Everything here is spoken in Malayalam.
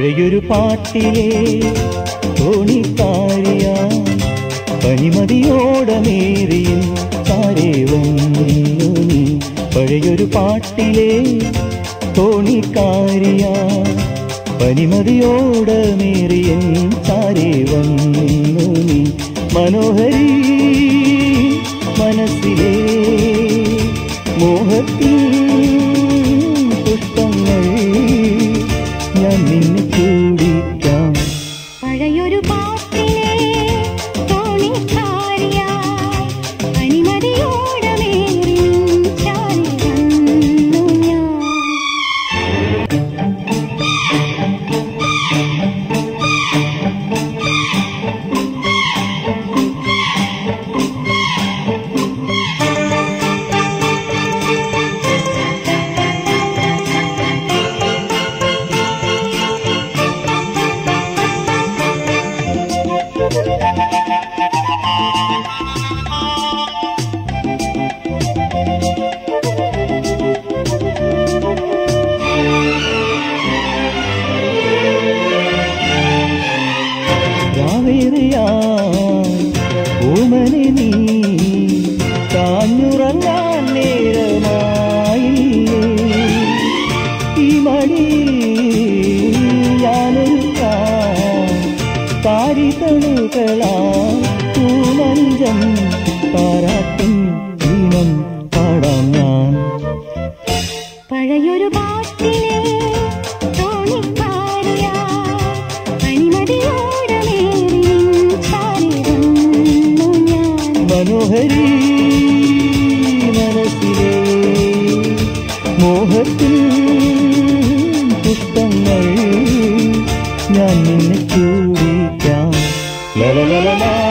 പഴയൊരു പാട്ടിലെ തോണിക്കാരിയ പനിമതിയോടമേറിയും ചാരേ വന്നു നീ പഴയൊരു പാട്ടിലെ തോണിക്കാരിയ പനിമതിയോടമേറിയും ചാരേ വന്നു നീ മനോഹരി മനസ്സിലെ മോഹത്തിൻ പുഷ്പങ്ങൾ ഞാൻ നിന്നെ ചൂടിക്കാം പഴയൊരു പാട്ടിലെ തോണിക്കാരിയ അണിമതിയോടമേറിയും ചാരി വന്നു ഞാൻ രാവേറിയാൻ ഓമനെ നീ കാഞ്ഞുറങ്ങാൻ നേരമായി ഈ മടി ഞാനൊരുക്കാൻ കാരിതളുകളാ പൂമഞ്ചം പാരാട്ടും ഈണം പാടാം ഞാൻ പഴയൊരു പാട്ടിലെ തോണിക്കാരിയ അണിമതിയോടമേറിയും ചാരി വന്നു ഞാൻ മനോഹരി മനസ്സിലെ മോഹത്തിൽ പുഷ്പങ്ങൾ ഞാൻ നിന്നെ ചൂടിക്കാം ലലലലലാ